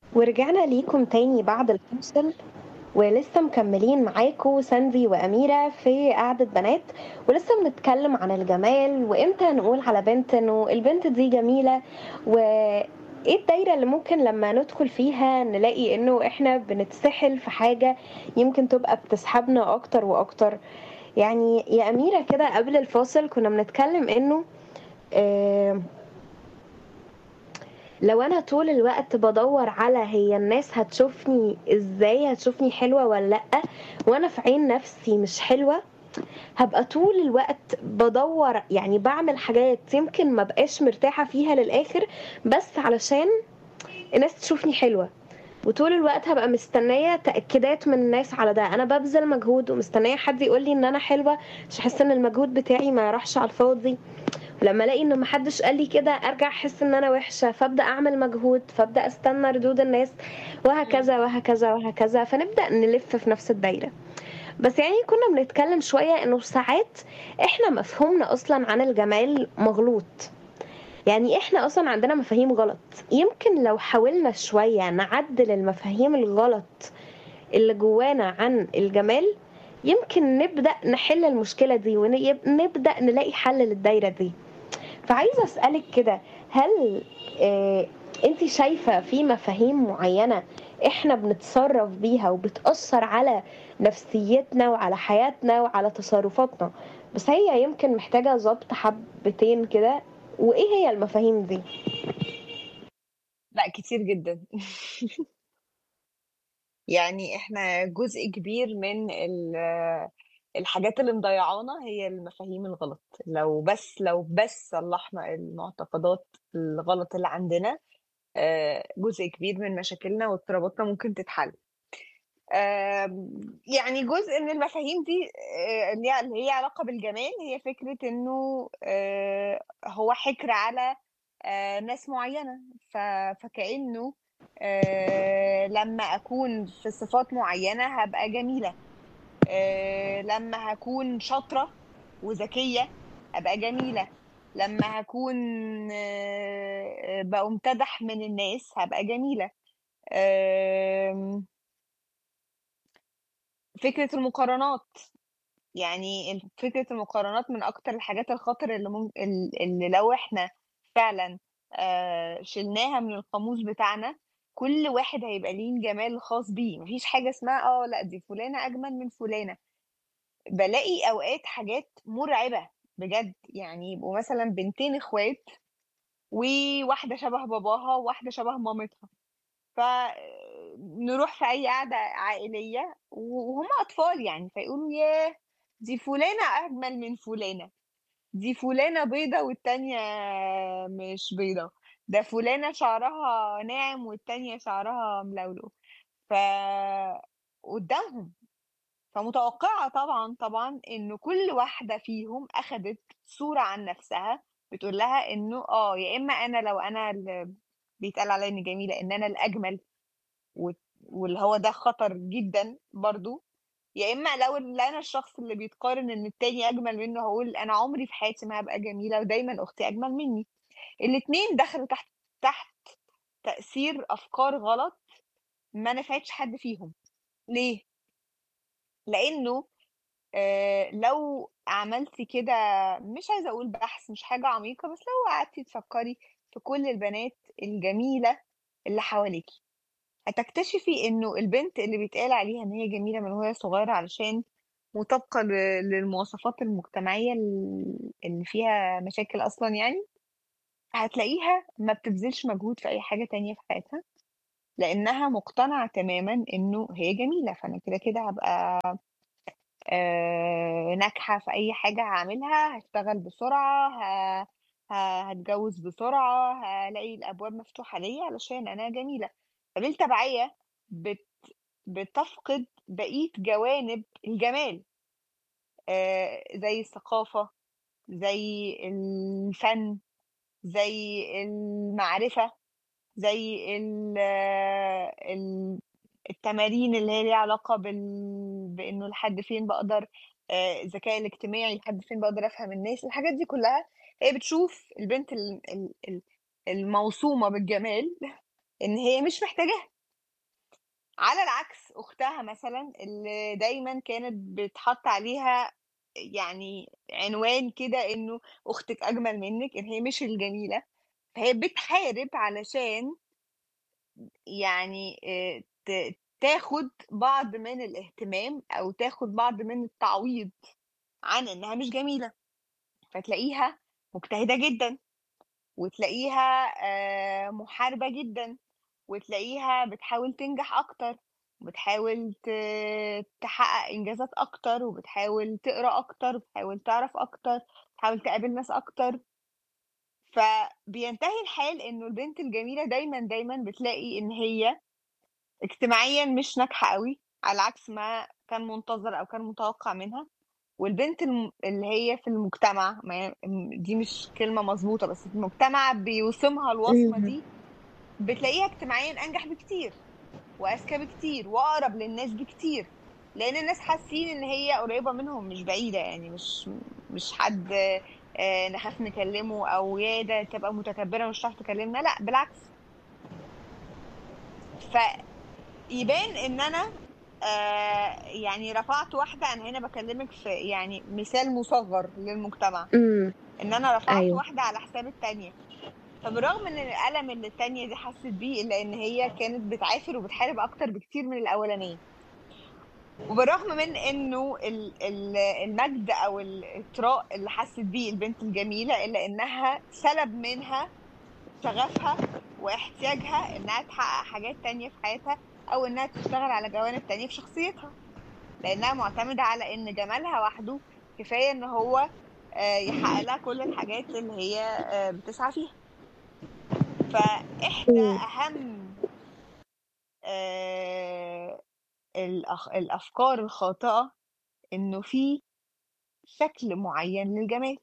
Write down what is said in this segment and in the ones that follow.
ورجعنا ليكم تاني بعد الفاصل ولسه مكملين معاكم ساندي وأميرة في قعدة بنات ولسه بنتكلم عن الجمال وإمتى نقول على بنت إنه البنت دي جميلة وإيه الدايرة اللي ممكن لما ندخل فيها نلاقي إنه إحنا بنتسحل في حاجة يمكن تبقى بتسحبنا أكتر وأكتر يعني يا أميرة كده قبل الفاصل كنا بنتكلم إنه آه لو انا طول الوقت بدور على هي الناس هتشوفني ازاي هتشوفني حلوة ولا لأ وانا في عين نفسي مش حلوة هبقى طول الوقت بدور يعني بعمل حاجات يمكن ما بقاش مرتاحة فيها للآخر بس علشان الناس تشوفني حلوة وطول الوقت هبقى مستنية تأكيدات من الناس على ده أنا ببذل مجهود ومستنية حد يقول لي إن أنا حلوة مش أحس إن المجهود بتاعي ما راحش على الفاضي ولما الاقي ان محدش قال لي كده ارجع احس ان انا وحشه فابدا اعمل مجهود فابدا استنى ردود الناس وهكذا وهكذا وهكذا فنبدا نلف في نفس الدايره بس يعني كنا بنتكلم شويه انه ساعات احنا مفهومنا اصلا عن الجمال مغلوط يعني احنا اصلا عندنا مفاهيم غلط يمكن لو حاولنا شويه نعدل المفاهيم الغلط اللي جوانا عن الجمال يمكن نبدا نحل المشكله دي ونبدا نلاقي حل للدايره دي فعايزه اسالك كده هل آه انت شايفه في مفاهيم معينه احنا بنتصرف بيها وبتاثر على نفسيتنا وعلى حياتنا وعلى تصرفاتنا بس هي يمكن محتاجه ظبط حبتين كده وايه هي المفاهيم دي لا كتير جدا يعني احنا جزء كبير من ال- الحاجات اللي مضيعانا هي المفاهيم الغلط لو بس لو بس صلحنا المعتقدات الغلط اللي عندنا آه، جزء كبير من مشاكلنا واضطراباتنا ممكن تتحل آم، يعني جزء من المفاهيم دي آه، اللي هي- اللي هي علاقة بالجمال هي فكرة انه آه، هو حكر على آه، ناس معينة ف- فكأنه آه، لما أكون في صفات معينة هبقى جميلة آه، لما هكون شاطرة وذكية أبقى جميلة لما هكون آه، بأمتدح من الناس هبقى جميلة آم، فكرة المقارنات يعني ال- فكرة المقارنات من أكتر الحاجات الخطر اللي, مم... اللي لو إحنا فعلا آه، شلناها من القاموس بتاعنا كل واحد هيبقى ليه جمال خاص بيه مفيش حاجة اسمها اه لا دي فلانة أجمل من فلانة بلاقي أوقات حاجات مرعبة بجد يعني يبقوا مثلا بنتين اخوات وواحدة شبه باباها وواحدة شبه مامتها فنروح في أي قعدة عائلية وهم أطفال يعني فيقولوا ياه دي فلانة أجمل من فلانة دي فلانة بيضة والتانية مش بيضة ده فلانة شعرها ناعم والتانية شعرها ملولو ف قدامهم فمتوقعة طبعا طبعا إنه كل واحدة فيهم أخدت صورة عن نفسها بتقول لها إنه آه يا إما أنا لو أنا اللي بيتقال عليا إني جميلة إن أنا الأجمل و- واللي هو ده خطر جدا برضو يا اما لو اللي انا الشخص اللي بيتقارن ان التاني اجمل منه هقول انا عمري في حياتي ما هبقى جميله ودايما اختي اجمل مني الاتنين دخلوا تحت تحت تاثير افكار غلط ما نفعتش حد فيهم ليه لانه آه لو عملتي كده مش عايزه اقول بحث مش حاجه عميقه بس لو قعدتي تفكري في كل البنات الجميله اللي حواليكي هتكتشفي انه البنت اللي بيتقال عليها ان هي جميله من وهي صغيره علشان مطابقه ل- للمواصفات المجتمعيه ال- اللي فيها مشاكل اصلا يعني هتلاقيها ما بتبذلش مجهود في اي حاجه تانية في حياتها لانها مقتنعه تماما انه هي جميله فانا كده كده هبقى آه، ناجحه في اي حاجه هعملها هشتغل بسرعه ه- ه- هتجوز بسرعه هلاقي الابواب مفتوحه ليا علشان انا جميله فبالتبعيه بت بتفقد بقية جوانب الجمال آه، زي الثقافة زي الفن زي المعرفة زي ال- ال- التمارين اللي هي ليها علاقة بال... بإنه لحد فين بقدر آه، الذكاء الاجتماعي لحد فين بقدر أفهم الناس الحاجات دي كلها هي بتشوف البنت ال- ال- ال- الموصومة بالجمال إن هي مش محتاجاها على العكس اختها مثلا اللي دايما كانت بتحط عليها يعني عنوان كده انه اختك اجمل منك ان هي مش الجميله فهي بتحارب علشان يعني آه، ت- تاخد بعض من الاهتمام او تاخد بعض من التعويض عن انها مش جميله فتلاقيها مجتهده جدا وتلاقيها آه، محاربه جدا وتلاقيها بتحاول تنجح اكتر وبتحاول ت- تحقق انجازات اكتر وبتحاول تقرا اكتر وبتحاول تعرف اكتر بتحاول تقابل ناس اكتر فبينتهي الحال انه البنت الجميله دايما دايما بتلاقي ان هي اجتماعيا مش ناجحه قوي على عكس ما كان منتظر او كان متوقع منها والبنت الم- اللي هي في المجتمع ما هي- دي مش كلمه مظبوطه بس في المجتمع بيوصمها الوصمه مم. دي بتلاقيها اجتماعيا انجح بكتير واذكى بكتير واقرب للناس بكتير لان الناس حاسين ان هي قريبه منهم مش بعيده يعني مش مش حد آه، نخاف نكلمه او يا ده تبقى متكبره مش هتعرف تكلمنا لا بالعكس فيبان ان انا آه، يعني رفعت واحده انا هنا بكلمك في يعني مثال مصغر للمجتمع امم ان انا رفعت ايوه واحده على حساب التانية فبالرغم ان الالم اللي التانية دي حست بيه الا ان هي كانت بتعافر وبتحارب اكتر بكتير من الاولانيه وبالرغم من انه ال- ال- المجد او الاطراء اللي حست بيه البنت الجميله الا انها سلب منها شغفها واحتياجها انها تحقق حاجات تانية في حياتها او انها تشتغل على جوانب تانية في شخصيتها لانها معتمده على ان جمالها وحده كفايه ان هو آه، يحقق لها كل الحاجات اللي هي آه، بتسعى فيها فاحدى مم. اهم آه، الأخ- الافكار الخاطئه انه في شكل معين للجمال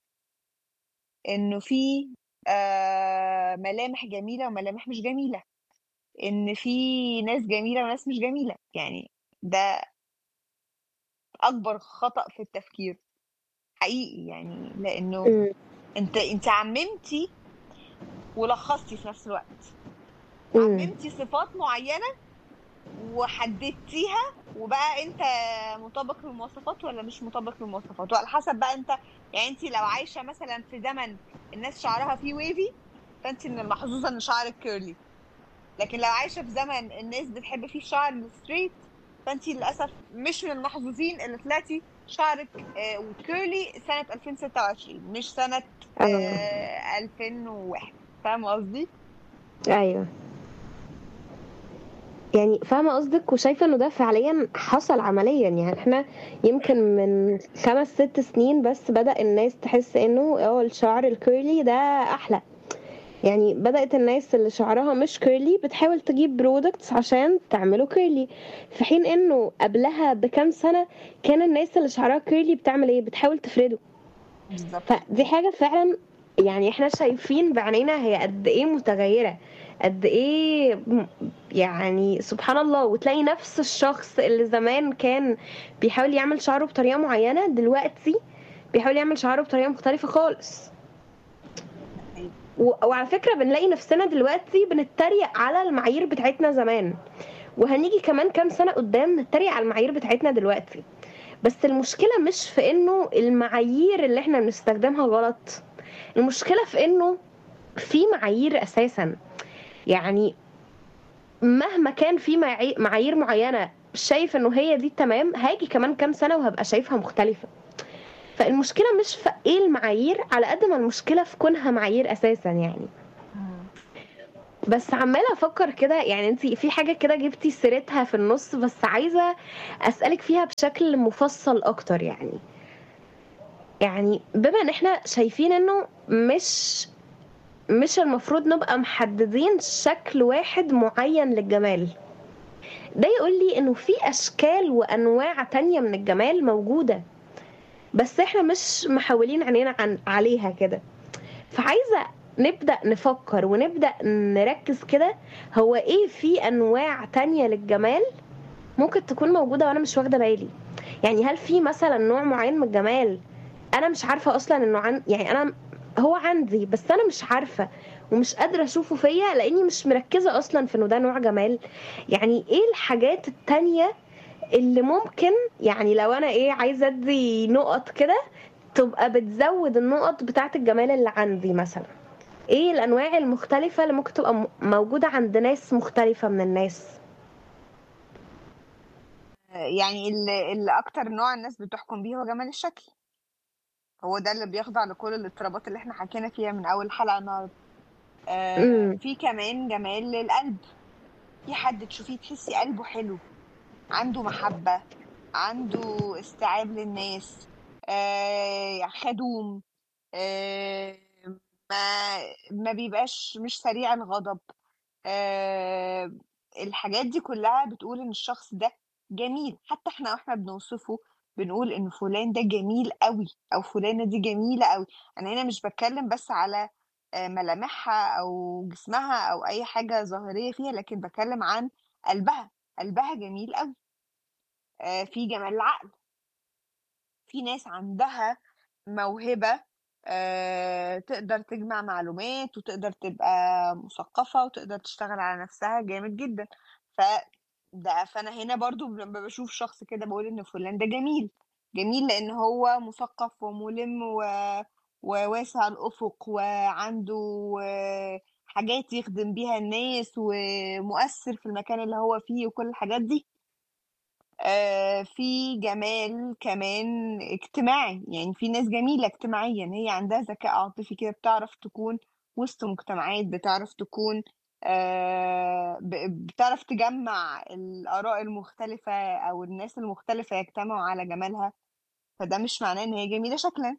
انه في آه، ملامح جميله وملامح مش جميله ان في ناس جميله وناس مش جميله يعني ده اكبر خطأ في التفكير حقيقي يعني لانه مم. انت انت عممتي ولخصتي في نفس الوقت مم. عممتي صفات معينه وحددتيها وبقى انت مطابق للمواصفات ولا مش مطابق للمواصفات وعلى حسب بقى انت يعني انت لو عايشه مثلا في زمن الناس شعرها فيه ويفي فانت من المحظوظه ان شعرك كيرلي لكن لو عايشه في زمن الناس بتحب فيه الشعر الستريت فانت للاسف مش من المحظوظين اللي طلعتي شعرك آه، كيرلي سنه 2026 مش سنه اه آه، 2001 فاهم قصدي؟ ايوه يعني فاهمة قصدك وشايفة انه ده فعليا حصل عمليا يعني احنا يمكن من خمس ست سنين بس بدأ الناس تحس انه اه الشعر الكيرلي ده احلى يعني بدأت الناس اللي شعرها مش كيرلي بتحاول تجيب برودكتس عشان تعمله كيرلي في حين انه قبلها بكام سنة كان الناس اللي شعرها كيرلي بتعمل ايه بتحاول تفرده بالظبط فدي حاجة فعلا يعني احنا شايفين بعينينا هي قد ايه متغيرة قد ايه م- يعني سبحان الله وتلاقي نفس الشخص اللي زمان كان بيحاول يعمل شعره بطريقة معينة دلوقتي بيحاول يعمل شعره بطريقة مختلفة خالص و- وعلى فكرة بنلاقي نفسنا دلوقتي بنتريق على المعايير بتاعتنا زمان وهنيجي كمان كام سنة قدام نتريق على المعايير بتاعتنا دلوقتي بس المشكلة مش في انه المعايير اللي احنا بنستخدمها غلط المشكلة في انه في معايير اساسا يعني مهما كان في معاي- معايير معينة شايف انه هي دي تمام هاجي كمان كام سنة وهبقى شايفها مختلفة فالمشكلة مش في ايه المعايير على قد ما المشكلة في كونها معايير اساسا يعني بس عمالة افكر كده يعني انت في حاجة كده جبتي سيرتها في النص بس عايزة اسألك فيها بشكل مفصل اكتر يعني يعني بما ان احنا شايفين انه مش مش المفروض نبقى محددين شكل واحد معين للجمال ده يقول لي انه في اشكال وانواع تانية من الجمال موجودة بس احنا مش محولين عينينا عن عليها كده فعايزة نبدأ نفكر ونبدأ نركز كده هو ايه في انواع تانية للجمال ممكن تكون موجودة وانا مش واخدة بالي يعني هل في مثلا نوع معين من الجمال انا مش عارفة اصلا انه عن يعني انا هو عندي بس انا مش عارفة ومش قادره اشوفه فيا لاني مش مركزه اصلا في انه ده نوع جمال يعني ايه الحاجات التانية اللي ممكن يعني لو انا ايه عايزه ادي نقط كده تبقى بتزود النقط بتاعه الجمال اللي عندي مثلا ايه الانواع المختلفه اللي ممكن تبقى م- موجوده عند ناس مختلفه من الناس يعني اللي, اللي اكتر نوع الناس بتحكم بيه هو جمال الشكل هو ده اللي بيخضع لكل الاضطرابات اللي احنا حكينا فيها من اول حلقة النهارده آه امم في كمان جمال القلب في حد تشوفيه تحسي قلبه حلو عنده محبة عنده استيعاب للناس آه خدوم آه ما ما بيبقاش مش سريع الغضب آه الحاجات دي كلها بتقول ان الشخص ده جميل حتى احنا واحنا بنوصفه بنقول ان فلان ده جميل قوي او فلانة دي جميلة قوي انا هنا مش بتكلم بس على آه، ملامحها او جسمها او اي حاجة ظاهرية فيها لكن بتكلم عن قلبها قلبها جميل قوي آه، في جمال العقل في ناس عندها موهبة آه، تقدر تجمع معلومات وتقدر تبقى مثقفة وتقدر تشتغل على نفسها جامد جدا ف ده فأنا هنا برضو لما بشوف شخص كده بقول إن فلان ده جميل جميل لأن هو مثقف وملم و... وواسع الأفق وعنده آه، حاجات يخدم بيها الناس ومؤثر في المكان اللي هو فيه وكل الحاجات دي آه، في جمال كمان اجتماعي يعني في ناس جميلة اجتماعيا هي عندها ذكاء عاطفي كده بتعرف تكون وسط مجتمعات بتعرف تكون آه، ب- بتعرف تجمع الآراء المختلفة أو الناس المختلفة يجتمعوا على جمالها فده مش معناه إن هي جميلة شكلا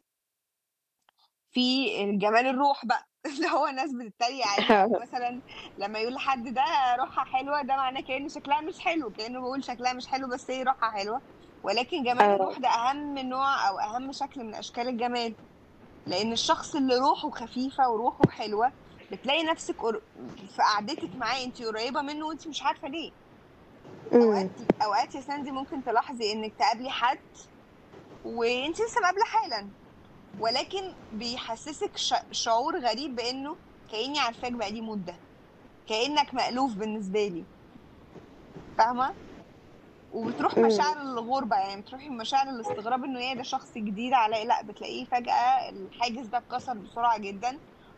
في الجمال الروح بقى اللي هو ناس بتتريق عليه إن مثلا لما يقول لحد ده روحها حلوة ده معناه كأن شكلها مش حلو كأنه بيقول شكلها مش حلو بس هي روحها حلوة ولكن جمال اه الروح ده أهم نوع أو أهم شكل من أشكال الجمال لأن الشخص اللي روحه خفيفة وروحه حلوة بتلاقي نفسك قر- في قعدتك معاه انت قريبة منه وانت مش عارفة ليه اوقات امم اوقات يا ساندي ممكن تلاحظي انك تقابلي حد وانت لسه مقابلة حالا ولكن بيحسسك ش- شعور غريب بانه كاني عارفاك بقالي مده كانك مألوف بالنسبه لي فاهمه وبتروح امم مشاعر الغربه يعني بتروحي مشاعر الاستغراب انه ايه ده شخص جديد عليا لا بتلاقيه فجاه الحاجز ده اتكسر بسرعه جدا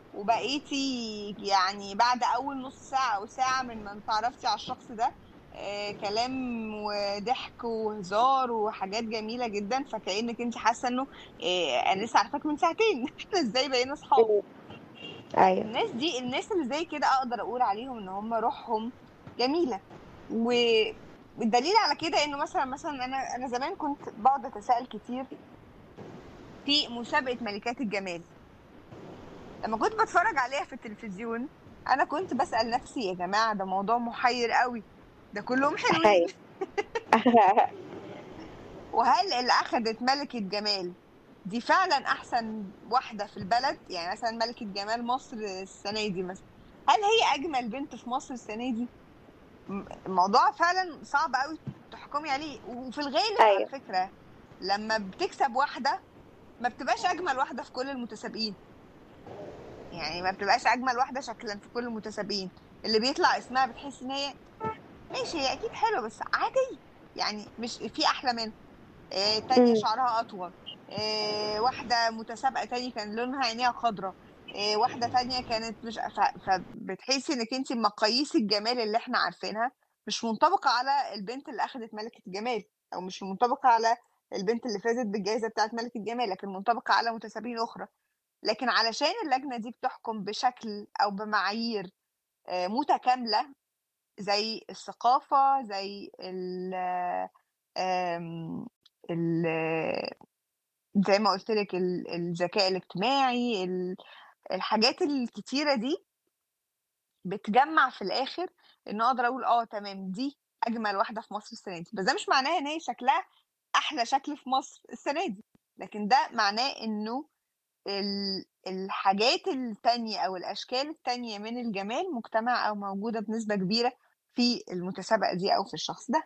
وبقيتي يعني بعد اول نص ساعه او ساعه من ما انت عرفتي على الشخص ده آه كلام وضحك وهزار وحاجات جميله جدا فكانك انت حاسه انه آه انا لسه عارفاك من ساعتين احنا ازاي بقينا اصحاب ايوه الناس دي الناس اللي زي كده اقدر اقول عليهم ان هم روحهم جميله والدليل على كده انه مثلا مثلا انا انا زمان كنت بقعد اتساءل كتير في مسابقه ملكات الجمال لما كنت بتفرج عليها في التلفزيون انا كنت بسال نفسي يا جماعه ده موضوع محير قوي ده كلهم حلوين ايوه وهل اللي اخذت ملكه جمال دي فعلا احسن واحده في البلد يعني مثلا ملكه جمال مصر السنه دي مثلا هل هي اجمل بنت في مصر السنه دي م- الموضوع فعلا صعب قوي تحكمي عليه وفي الغالب على ايوه فكره لما بتكسب واحده ما بتبقاش اجمل واحده في كل المتسابقين يعني ما بتبقاش اجمل واحده شكلا في كل المتسابقين اللي بيطلع اسمها بتحس ان هي ماشي هي اكيد حلوه بس عادي يعني مش في احلى منها آه، تانية امم شعرها أطول آه، واحدة متسابقة تاني كان لونها عينيها خضرة آه، واحدة تانية كانت مش ف- فبتحسي انك انت مقاييس الجمال اللي احنا عارفينها مش منطبقة على البنت اللي أخدت ملكة الجمال أو مش منطبقة على البنت اللي فازت بالجائزة بتاعت ملكة الجمال لكن منطبقة على متسابقين أخرى لكن علشان اللجنة دي بتحكم بشكل أو بمعايير آه، متكاملة زي الثقافة زي ال آم، ال زي ما قلت لك ال- الذكاء الاجتماعي ال- الحاجات الكتيرة دي بتجمع في الآخر إن أقدر أقول آه تمام دي أجمل واحدة في مصر السنة دي بس ده مش معناه إن هي شكلها أحلى شكل في مصر السنة دي لكن ده معناه إنه ال- الحاجات التانية أو الأشكال التانية من الجمال مجتمعة أو موجودة بنسبة كبيرة في المتسابقة دي أو في الشخص ده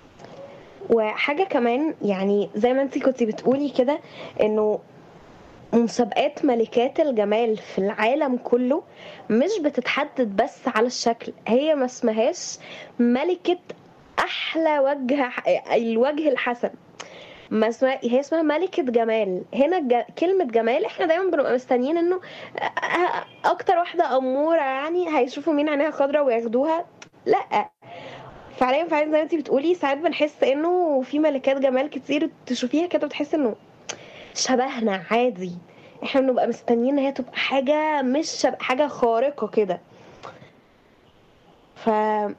وحاجة كمان يعني زي ما انتي كنتي بتقولي كده انه مسابقات ملكات الجمال في العالم كله مش بتتحدد بس على الشكل هي ما اسمهاش ملكة أحلى وجه الوجه الحسن ما اسمها هي اسمها ملكة جمال هنا ج... كلمة جمال احنا دايما بنبقى مستنيين انه اكتر واحدة امورة يعني هيشوفوا مين عينيها خضراء وياخدوها لا فعليا فعلا زي ما انت بتقولي ساعات بنحس انه في ملكات جمال كتير تشوفيها كده وتحس انه شبهنا عادي احنا بنبقى مستنيين ان هي تبقى حاجة مش شب... حاجة خارقة كده ف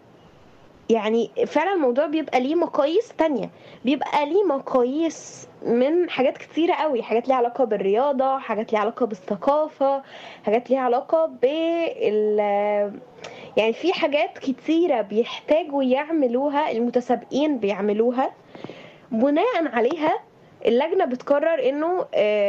يعني فعلا الموضوع بيبقى ليه مقاييس تانية بيبقى ليه مقاييس من حاجات كتيرة قوي حاجات ليها علاقة بالرياضة حاجات ليها علاقة بالثقافة حاجات ليها علاقة بال يعني في حاجات كتيرة بيحتاجوا يعملوها المتسابقين بيعملوها بناء عليها اللجنة بتقرر انه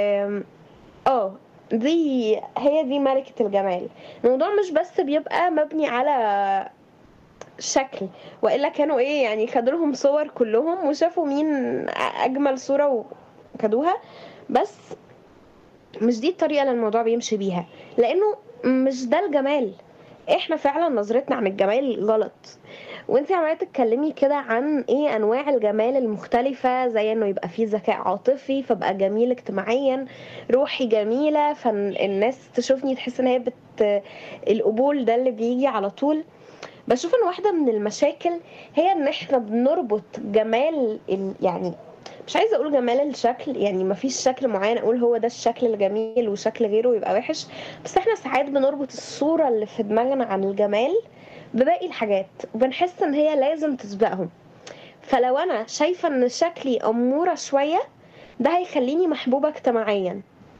اه دي هي دي ملكة الجمال الموضوع مش بس بيبقى مبني على شكل والا كانوا ايه يعني خدوا لهم صور كلهم وشافوا مين اجمل صوره وخدوها بس مش دي الطريقه اللي الموضوع بيمشي بيها لانه مش ده الجمال احنا فعلا نظرتنا عن الجمال غلط وانت عماله تتكلمي كده عن ايه انواع الجمال المختلفه زي انه يبقى فيه ذكاء عاطفي فبقى جميل اجتماعيا روحي جميله فالناس تشوفني تحس ان هي بت القبول ده اللي بيجي على طول بشوف ان واحده من المشاكل هي ان احنا بنربط جمال ال... يعني مش عايزه اقول جمال الشكل يعني ما فيش شكل معين اقول هو ده الشكل الجميل وشكل غيره يبقى وحش بس احنا ساعات بنربط الصوره اللي في دماغنا عن الجمال بباقي الحاجات وبنحس ان هي لازم تسبقهم فلو انا شايفه ان شكلي اموره شويه ده هيخليني محبوبه اجتماعيا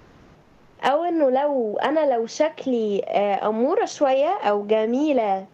او انه لو انا لو شكلي اموره شويه او جميله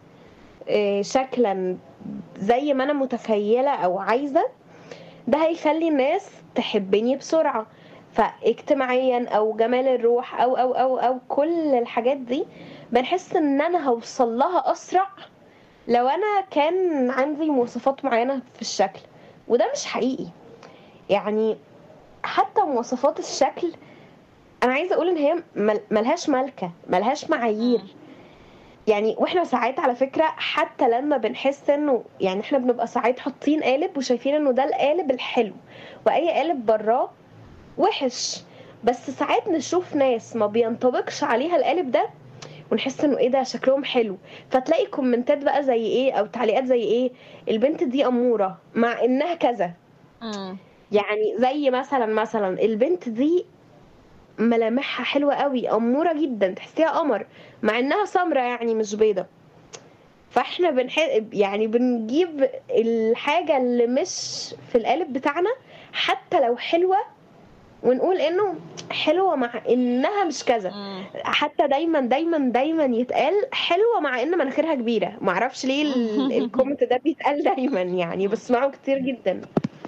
شكلا زي ما انا متخيله او عايزه ده هيخلي الناس تحبني بسرعه فاجتماعيا او جمال الروح او او او او كل الحاجات دي بنحس ان انا هوصل لها اسرع لو انا كان عندي مواصفات معينه في الشكل وده مش حقيقي يعني حتى مواصفات الشكل انا عايزه اقول ان هي ملهاش ملكه ملهاش معايير يعني واحنا ساعات على فكره حتى لما بنحس انه يعني احنا بنبقى ساعات حاطين قالب وشايفين انه ده القالب الحلو واي قالب براه وحش بس ساعات نشوف ناس ما بينطبقش عليها القالب ده ونحس انه ايه ده شكلهم حلو فتلاقي كومنتات بقى زي ايه او تعليقات زي ايه البنت دي اموره مع انها كذا يعني زي مثلا مثلا البنت دي ملامحها حلوة قوي أمورة جدا تحسيها قمر مع إنها سمرة يعني مش بيضة فاحنا بنح... يعني بنجيب الحاجة اللي مش في القالب بتاعنا حتى لو حلوة ونقول انه حلوة مع انها مش كذا حتى دايما دايما دايما يتقال حلوة مع ان مناخيرها كبيرة معرفش ليه الكومنت ده بيتقال دايما يعني بسمعه كتير جدا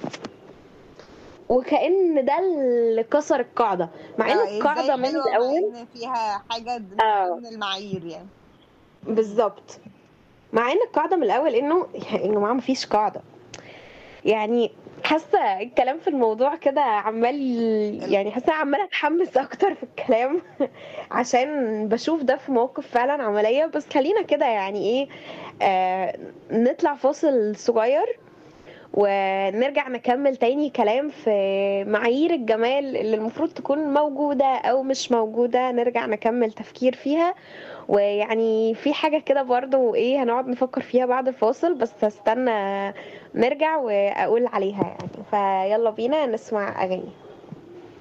وكأن ده اللي كسر القاعدة مع ان القاعدة من الأول فيها حاجة من المعايير يعني بالظبط مع ان القاعدة من الأول انه يا جماعة مفيش قاعدة يعني حاسه الكلام في الموضوع كده عمال يعني حاسه عماله اتحمس اكتر في الكلام عشان بشوف ده في مواقف فعلا عمليه بس خلينا كده يعني ايه آه نطلع فاصل صغير ونرجع نكمل تاني كلام في معايير الجمال اللي المفروض تكون موجودة أو مش موجودة نرجع نكمل تفكير فيها ويعني في حاجة كده برضو ايه هنقعد نفكر فيها بعد الفاصل بس هستنى نرجع وأقول عليها يعني فيلا بينا نسمع أغاني